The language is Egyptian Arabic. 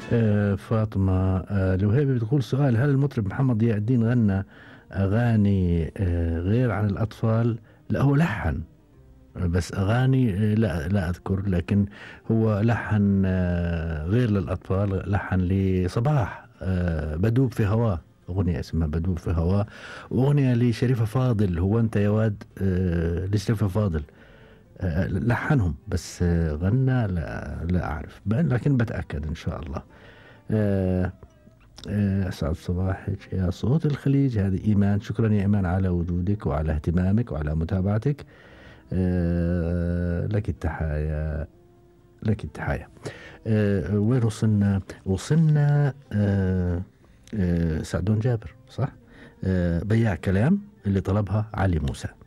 آه فاطمة آه الوهيبي بتقول سؤال هل المطرب محمد ضياء الدين غنى أغاني آه غير عن الأطفال لا هو لحن بس أغاني آه، لا لا أذكر لكن هو لحن آه غير للأطفال لحن لصباح آه بدوب في هواه أغنية اسمها بدوب في هواه وأغنية لشريفة فاضل هو أنت يا واد آه لشريفة فاضل آه، لحنهم بس آه، غنى لا, لا أعرف لكن بتأكد إن شاء الله آه، أسعد صباحك يا صوت الخليج هذه إيمان شكرا يا إيمان على وجودك وعلى اهتمامك وعلى متابعتك لك التحايا لك التحايا وين وصلنا وصلنا سعدون جابر صح بياع كلام اللي طلبها علي موسى